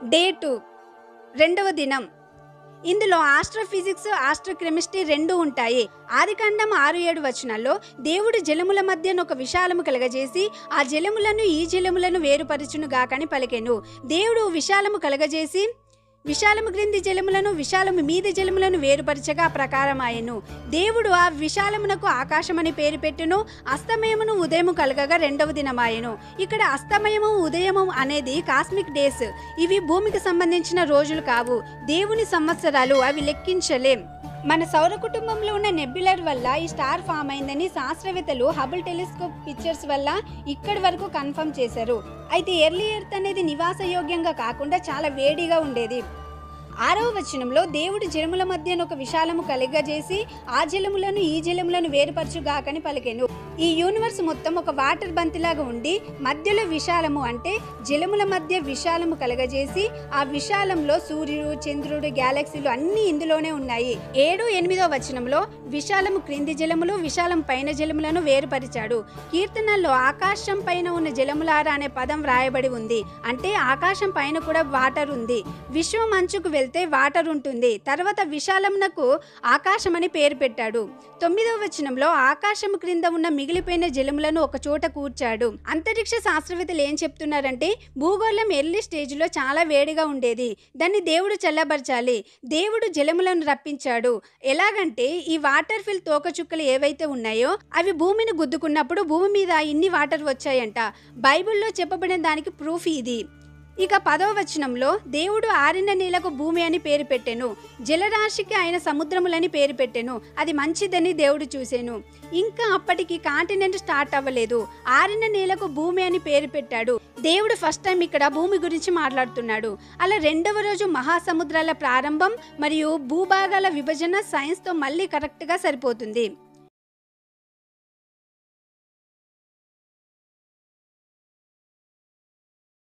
day two రెండవ దినం ఇందులో ఆస్ట్రోఫిజిక్స్ ఆస్ట్రోకెమిస్ట్రీ రెండు ఉంటాయి ఆదికాండం ఆరు ఏడు వచనాల్లో దేవుడు జలముల మధ్యన ఒక విశాలము కలగజేసి ఆ జలములను ఈ జలములను వేరుపరచును గాకని పలికెను దేవుడు విశాలము కలగజేసి విశాలము క్రింది జలములను విశాలము మీది జలములను వేరుపరచగా ప్రకారమాయెను దేవుడు ఆ విశాలమునకు ఆకాశమని పేరు పెట్టును అస్తమయమును ఉదయము కలగగా రెండవ దినమాయెను ఇక్కడ అస్తమయము ఉదయము అనేది కాస్మిక్ డేస్ ఇవి భూమికి సంబంధించిన రోజులు కావు దేవుని సంవత్సరాలు అవి లెక్కించలేం మన సౌర కుటుంబంలో ఉన్న నెబ్యులర్ వల్ల ఈ స్టార్ ఫామ్ అయిందని శాస్త్రవేత్తలు హబుల్ టెలిస్కోప్ పిక్చర్స్ వల్ల ఇక్కడి వరకు కన్ఫర్మ్ చేశారు అయితే ఎర్లీ ఎర్త్ అనేది నివాసయోగ్యంగా కాకుండా చాలా వేడిగా ఉండేది ఆరవ వచనంలో దేవుడు జలముల మధ్యన ఒక విశాలము కలిగజేసి ఆ జలములను ఈ జలములను వేరుపరచుగాకని పలికెను ఈ యూనివర్స్ మొత్తం ఒక వాటర్ బంతిలాగా ఉండి మధ్యలో విశాలము అంటే జలముల మధ్య విశాలము కలగజేసి ఆ విశాలంలో సూర్యుడు చంద్రుడు గ్యాలక్సీలు అన్ని ఇందులోనే ఉన్నాయి ఏడు ఎనిమిదో వచనంలో విశాలము క్రింది జలములు విశాలం పైన జలములను వేరుపరిచాడు కీర్తనల్లో ఆకాశం పైన ఉన్న జలములారా అనే పదం వ్రాయబడి ఉంది అంటే ఆకాశం పైన కూడా వాటర్ ఉంది విశ్వం అంచుకు వెళ్తే వాటర్ ఉంటుంది తర్వాత విశాలమునకు ఆకాశం అని పేరు పెట్టాడు తొమ్మిదవ వచనంలో ఆకాశం క్రింద ఉన్న మిగిలిపోయిన జలములను ఒక చోట కూర్చాడు అంతరిక్ష శాస్త్రవేత్తలు ఏం చెప్తున్నారంటే భూగోళం ఎర్లీ స్టేజ్లో చాలా వేడిగా ఉండేది దాన్ని దేవుడు చల్లబరచాలి దేవుడు జలములను రప్పించాడు ఎలాగంటే ఈ వాటర్ ఫిల్ తోకచుక్కలు ఏవైతే ఉన్నాయో అవి భూమిని గుద్దుకున్నప్పుడు భూమి మీద ఇన్ని వాటర్ వచ్చాయంట బైబిల్లో చెప్పబడిన దానికి ప్రూఫ్ ఇది ఇక పదవ వచనంలో దేవుడు ఆరిన నీళ్లకు భూమి అని పేరు పెట్టెను జలరాశికి ఆయన సముద్రములని పేరు పెట్టెను అది మంచిదని దేవుడు చూసెను ఇంకా అప్పటికి కాంటినెంట్ స్టార్ట్ అవ్వలేదు ఆరిన నీళ్లకు భూమి అని పేరు పెట్టాడు దేవుడు ఫస్ట్ టైం ఇక్కడ భూమి గురించి మాట్లాడుతున్నాడు అలా రెండవ రోజు మహాసముద్రాల ప్రారంభం మరియు భూభాగాల విభజన సైన్స్తో మళ్ళీ కరెక్ట్గా సరిపోతుంది